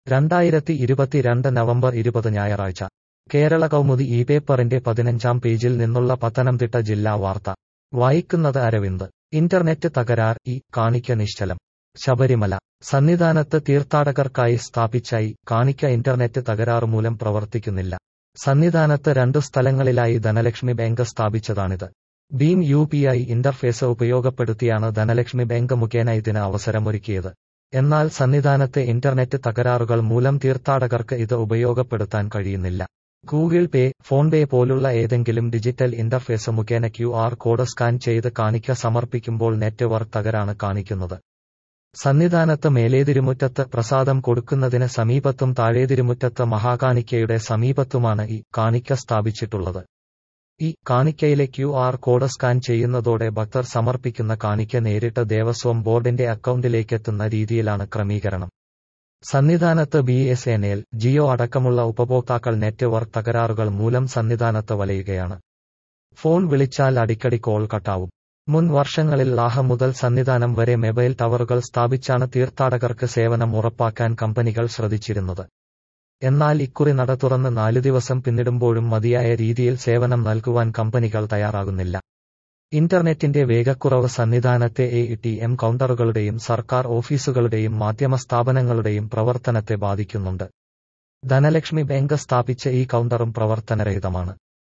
രണ്ടായിരത്തി ഇരുപത്തിരണ്ട് നവംബർ ഇരുപത് ഞായറാഴ്ച കേരള കൗമുദി ഈ പേപ്പറിന്റെ പതിനഞ്ചാം പേജിൽ നിന്നുള്ള പത്തനംതിട്ട ജില്ലാ വാർത്ത വായിക്കുന്നത് അരവിന്ദ് ഇന്റർനെറ്റ് തകരാർ ഈ കാണിക്ക നിശ്ചലം ശബരിമല സന്നിധാനത്ത് തീർത്ഥാടകർക്കായി സ്ഥാപിച്ചായി കാണിക്ക ഇന്റർനെറ്റ് തകരാറുമൂലം പ്രവർത്തിക്കുന്നില്ല സന്നിധാനത്ത് രണ്ടു സ്ഥലങ്ങളിലായി ധനലക്ഷ്മി ബാങ്ക് സ്ഥാപിച്ചതാണിത് ഭീം യു പി ഐ ഇന്റർഫേസ് ഉപയോഗപ്പെടുത്തിയാണ് ധനലക്ഷ്മി ബാങ്ക് മുഖേന ഇതിന് അവസരമൊരുക്കിയത് എന്നാൽ സന്നിധാനത്തെ ഇന്റർനെറ്റ് തകരാറുകൾ മൂലം തീർത്ഥാടകർക്ക് ഇത് ഉപയോഗപ്പെടുത്താൻ കഴിയുന്നില്ല ഗൂഗിൾ പേ ഫോൺപേ പോലുള്ള ഏതെങ്കിലും ഡിജിറ്റൽ ഇന്റർഫേസ് മുഖേന ക്യു ആർ കോഡ് സ്കാൻ ചെയ്ത് കാണിക്ക സമർപ്പിക്കുമ്പോൾ നെറ്റ്വർക്ക് തകരാണ് കാണിക്കുന്നത് സന്നിധാനത്ത് മേലേതിരുമുറ്റത്ത് പ്രസാദം കൊടുക്കുന്നതിന് സമീപത്തും താഴേതിരുമുറ്റത്ത് മഹാകാണിക്കയുടെ സമീപത്തുമാണ് ഈ കാണിക്ക സ്ഥാപിച്ചിട്ടുള്ളത് ഈ കാണിക്കയിലെ ക്യു ആർ കോഡ് സ്കാൻ ചെയ്യുന്നതോടെ ഭക്തർ സമർപ്പിക്കുന്ന കാണിക്ക നേരിട്ട് ദേവസ്വം ബോർഡിന്റെ അക്കൗണ്ടിലേക്കെത്തുന്ന രീതിയിലാണ് ക്രമീകരണം സന്നിധാനത്ത് B S N L Jio അടക്കമുള്ള ഉപഭോക്താക്കൾ നെറ്റ്വർക്ക് തകരാറുകൾ മൂലം സന്നിധാനത്ത് വലയുകയാണ് ഫോൺ വിളിച്ചാൽ അടിക്കടി കോൾ കട്ടാവും മുൻ വർഷങ്ങളിൽ ലാഹ മുതൽ സന്നിധാനം വരെ മൊബൈൽ ടവറുകൾ സ്ഥാപിച്ചാണ് തീർത്ഥാടകർക്ക് സേവനം ഉറപ്പാക്കാൻ കമ്പനികൾ ശ്രദ്ധിച്ചിരുന്നത് എന്നാൽ ഇക്കുറി നട തുറന്ന് നാലു ദിവസം പിന്നിടുമ്പോഴും മതിയായ രീതിയിൽ സേവനം നൽകുവാൻ കമ്പനികൾ തയ്യാറാകുന്നില്ല ഇന്റർനെറ്റിന്റെ വേഗക്കുറവ് സന്നിധാനത്തെ എ ടി എം കൗണ്ടറുകളുടെയും സർക്കാർ ഓഫീസുകളുടെയും മാധ്യമ സ്ഥാപനങ്ങളുടെയും പ്രവർത്തനത്തെ ബാധിക്കുന്നുണ്ട് ധനലക്ഷ്മി ബാങ്ക് സ്ഥാപിച്ച ഈ കൗണ്ടറും പ്രവർത്തനരഹിതമാണ്